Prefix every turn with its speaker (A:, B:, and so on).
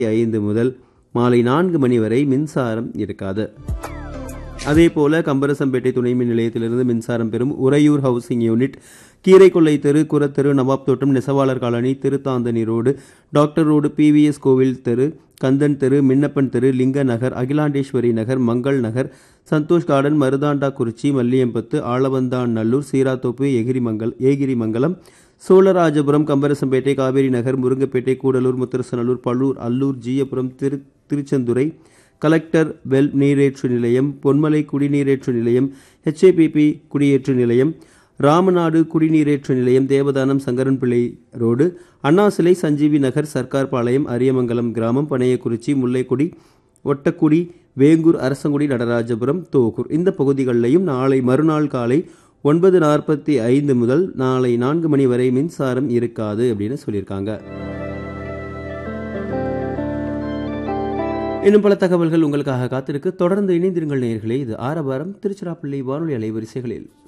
A: ஐந்து முதல் மாலை நான்கு மணி வரை மின்சாரம் இருக்காது அதேபோல கம்பரசம்பேட்டை துணை மின் நிலையத்திலிருந்து மின்சாரம் பெறும் உறையூர் ஹவுசிங் யூனிட் கீரைக்கொல்லை தெரு குரத்தெரு நவாப் தோட்டம் நெசவாளர் colony Thiruthanthani road doctor road P V S கோவில் தெரு கந்தன் தெரு மின்னப்பன் தெரு லிங்க நகர் அகிலாண்டேஸ்வரி நகர் மங்கள் நகர் சந்தோஷ் கார்டன் மருதாண்டா குறிச்சி மல்லியம்பத்து ஆளவந்தான் நல்லூர் சீராத்தோப்பு எகிரிமங்கல் ஏகிரிமங்கலம் சோழராஜபுரம் கம்பரசம்பேட்டை காவேரி நகர் முருங்கப்பேட்டை கூடலூர் முத்தரசநல்லூர் பல்லூர் அல்லூர் ஜீயபுரம் திரு திருச்செந்துறை கலெக்டர் வெல் நீரேற்று நிலையம் பொன்மலை குடிநீரேற்று நிலையம் ஹெச்ஏபிபி குடியேற்று நிலையம் ராமநாடு குடிநீரேற்று நிலையம் தேவதானம் சங்கரன்பிள்ளை ரோடு அண்ணா சிலை சஞ்சீவி நகர் சர்க்கார் பாளையம் அரியமங்கலம் கிராமம் பனையக்குறிச்சி முல்லைக்குடி ஒட்டக்குடி வேங்கூர் அரசங்குடி நடராஜபுரம் தோகூர் இந்த பகுதிகளிலையும் நாளை மறுநாள் காலை ஒன்பது நாற்பத்தி ஐந்து முதல் நாளை நான்கு மணி வரை மின்சாரம் இருக்காது அப்படின்னு சொல்லியிருக்காங்க இன்னும் பல தகவல்கள் உங்களுக்காக காத்திருக்கு தொடர்ந்து இணைந்திருங்கள் நேயர்களே இது ஆரவாரம் திருச்சிராப்பள்ளி வானொலி அலைவரிசைகளில்